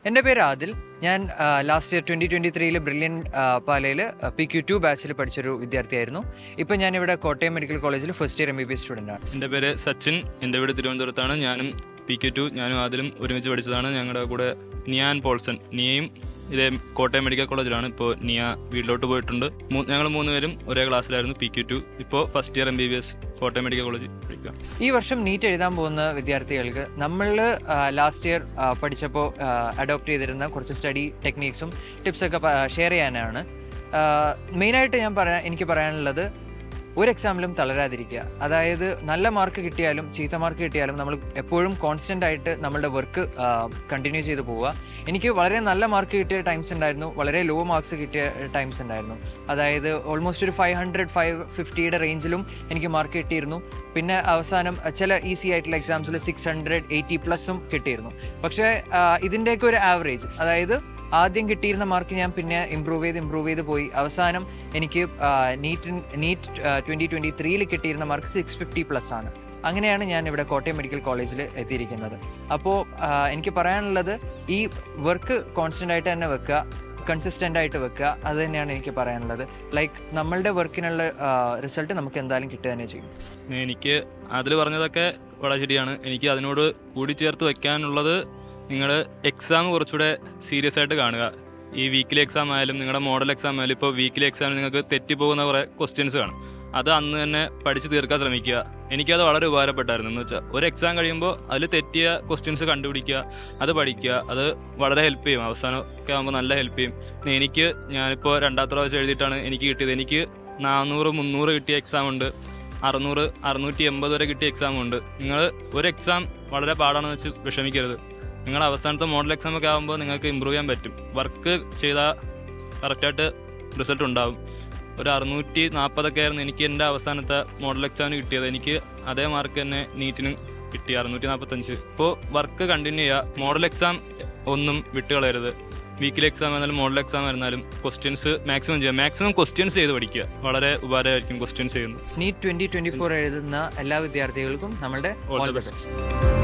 എൻ്റെ പേര് ആദിൽ ഞാൻ ലാസ്റ്റ് ഇയർ ട്വൻറ്റി ട്വൻറ്റി ത്രീയിൽ ബ്രില്യൻ പാലയിൽ പി ക്യു ടു ബാച്ചിൽ പഠിച്ചൊരു വിദ്യാർത്ഥിയായിരുന്നു ഇപ്പോൾ ഞാനിവിടെ കോട്ടയം മെഡിക്കൽ കോളേജിൽ first year M B B S സ്റ്റുഡൻ്റാണ് എൻ്റെ പേര് സച്ചിൻ എൻ്റെ വീട് തിരുവനന്തപുരത്താണ് ഞാനും പി കെ ടു ഞാനും ആദിലും ഒരുമിച്ച് പഠിച്ചതാണ് ഞങ്ങളുടെ കൂടെ നിയാൻ പോൾസൺ നിയയും ഇതേ കോട്ടയം മെഡിക്കൽ കോളേജിലാണ് ഇപ്പോൾ നിയ വീട്ടിലോട്ട് പോയിട്ടുണ്ട് ഞങ്ങൾ മൂന്നുപേരും ഒരേ ക്ലാസ്സിലായിരുന്നു പി ക്യു ടു ഇപ്പോൾ first year M B B S Kottayam medical കോളേജിൽ പഠിക്കുക ഈ വർഷം നീറ്റ് എഴുതാൻ പോകുന്ന വിദ്യാർത്ഥികൾക്ക് നമ്മൾ ലാസ്റ്റ് ഇയർ പഠിച്ചപ്പോൾ അഡോപ്റ്റ് ചെയ്തിരുന്ന കുറച്ച് സ്റ്റഡി ടെക്നീക്സും ടിപ്സൊക്കെ ഷെയർ ചെയ്യാനാണ് മെയിനായിട്ട് ഞാൻ പറയാൻ എനിക്ക് പറയാനുള്ളത് ഒരു എക്സാമിലും തളരാതിരിക്കുക അതായത് നല്ല മാർക്ക് കിട്ടിയാലും ചീത്ത മാർക്ക് കിട്ടിയാലും നമ്മൾ എപ്പോഴും കോൺസ്റ്റൻ്റ് ആയിട്ട് നമ്മളുടെ വർക്ക് കണ്ടിന്യൂ ചെയ്ത് പോവുക എനിക്ക് വളരെ നല്ല മാർക്ക് കിട്ടിയ ടൈംസ് ഉണ്ടായിരുന്നു വളരെ ലോ മാർക്സ് കിട്ടിയ ടൈംസ് ഉണ്ടായിരുന്നു അതായത് ഓൾമോസ്റ്റ് ഒരു ഫൈവ് ഹൺഡ്രഡ് ഫൈവ് ഫിഫ്റ്റിയുടെ റേഞ്ചിലും എനിക്ക് മാർക്ക് കിട്ടിയിരുന്നു പിന്നെ അവസാനം ചില ഈസി ആയിട്ടുള്ള എക്സാംസിൽ സിക്സ് ഹൺഡ്രഡ് എയ്റ്റി പ്ലസും കിട്ടിയിരുന്നു പക്ഷേ ഇതിൻ്റെയൊക്കെ ഒരു ആവറേജ് അതായത് ആദ്യം കിട്ടിയിരുന്ന മാർക്ക് ഞാൻ പിന്നെ ഇമ്പ്രൂവ് ചെയ്ത് ഇമ്പ്രൂവ് ചെയ്ത് പോയി അവസാനം എനിക്ക് നീറ്റ് നീറ്റ് ട്വൻറ്റി ട്വൻറ്റി ത്രീയിൽ കിട്ടിയിരുന്ന മാർക്ക് സിക്സ് ഫിഫ്റ്റി പ്ലസ് ആണ് അങ്ങനെയാണ് ഞാൻ ഇവിടെ കോട്ടയം മെഡിക്കൽ കോളേജിൽ എത്തിയിരിക്കുന്നത് അപ്പോൾ എനിക്ക് പറയാനുള്ളത് ഈ വർക്ക് കോൺസ്റ്റൻ്റ് ആയിട്ട് തന്നെ വെക്കുക കൺസിസ്റ്റൻ്റ് ആയിട്ട് വെക്കുക അത് തന്നെയാണ് എനിക്ക് പറയാനുള്ളത് ലൈക്ക് നമ്മളുടെ വർക്കിനുള്ള റിസൾട്ട് നമുക്ക് എന്തായാലും കിട്ടുക തന്നെ ചെയ്യും എനിക്ക് അതിൽ പറഞ്ഞതൊക്കെ വളരെ ശരിയാണ് എനിക്ക് അതിനോട് കൂടിച്ചേർത്ത് വെക്കാനുള്ളത് നിങ്ങൾ എക്സാം കുറച്ചുകൂടെ സീരിയസ് ആയിട്ട് കാണുക ഈ വീക്കിലി എക്സാം ആയാലും നിങ്ങളുടെ മോഡൽ എക്സാം ആയാലും ഇപ്പോൾ വീക്കിലി എക്സാമിൽ നിങ്ങൾക്ക് തെറ്റിപ്പോകുന്ന കുറേ ക്വസ്റ്റ്യൻസ് കാണും അത് അന്ന് തന്നെ പഠിച്ച് തീർക്കാൻ ശ്രമിക്കുക എനിക്കത് വളരെ ഉപകാരപ്പെട്ടായിരുന്നു എന്ന് വെച്ചാൽ ഒരു എക്സാം കഴിയുമ്പോൾ അതിൽ തെറ്റിയ ക്വസ്റ്റ്യൻസ് കണ്ടുപിടിക്കുക അത് പഠിക്കുക അത് വളരെ ഹെൽപ്പ് ചെയ്യും അവസാനം ഒക്കെ ആകുമ്പോൾ നല്ല ഹെൽപ്പ് ചെയ്യും എനിക്ക് ഞാനിപ്പോൾ രണ്ടാമത്തെ പ്രാവശ്യം എഴുതിയിട്ടാണ് എനിക്ക് കിട്ടിയത് എനിക്ക് നാനൂറ് മുന്നൂറ് കിട്ടിയ എക്സാം ഉണ്ട് അറുന്നൂറ് അറുന്നൂറ്റി എൺപത് വരെ കിട്ടിയ എക്സാം ഉണ്ട് നിങ്ങൾ ഒരു എക്സാം വളരെ പാടാണെന്ന് വെച്ച് വിഷമിക്കരുത് നിങ്ങൾ അവസാനത്തെ മോഡൽ എക്സാം ഒക്കെ ആകുമ്പോൾ നിങ്ങൾക്ക് ഇമ്പ്രൂവ് ചെയ്യാൻ പറ്റും വർക്ക് ചെയ്താൽ കറക്റ്റായിട്ട് റിസൾട്ട് ഉണ്ടാവും ഒരു അറുന്നൂറ്റി നാൽപ്പതൊക്കെ ആയിരുന്നു എനിക്ക് എൻ്റെ അവസാനത്തെ മോഡൽ എക്സാമിന് കിട്ടിയത് എനിക്ക് അതേ മാർക്ക് തന്നെ നീറ്റിനും കിട്ടി അറുന്നൂറ്റി നാൽപ്പത്തഞ്ച് ഇപ്പോൾ വർക്ക് കണ്ടിന്യൂ ചെയ്യുക മോഡൽ എക്സാം ഒന്നും വിട്ടുകളയരുത് വീക്കിലി എക്സാം ആയിരുന്നാലും മോഡൽ എക്സാം ആയിരുന്നാലും ക്വസ്റ്റ്യൻസ് മാക്സിമം ചെയ്യുക മാക്സിമം ക്വസ്റ്റ്യൻസ് ചെയ്ത് പഠിക്കുക വളരെ ഉപകാരമായിരിക്കും ക്വസ്റ്റ്യൻസ് ചെയ്യുന്നത് നീറ്റ് ട്വൻറ്റി ട്വൻറ്റി ഫോർ എഴുതുന്ന എല്ലാ വിദ്യാർത്ഥികൾക്കും നമ്മളുടെ All the all the best. Best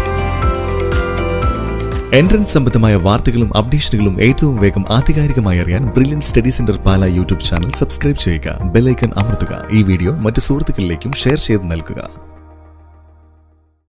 entrance സംബന്ധമായ വാർത്തകളും അപ്ഡേഷനുകളും ഏറ്റവും വേഗം ആധികാരികമായി അറിയാൻ Brilliant study centre Pala YouTube channel subscribe ചെയ്യുക ബെല്ലൈക്കൺ അമർത്തുക ഈ വീഡിയോ മറ്റ് സുഹൃത്തുക്കളിലേക്കും ഷെയർ ചെയ്ത് നൽകുക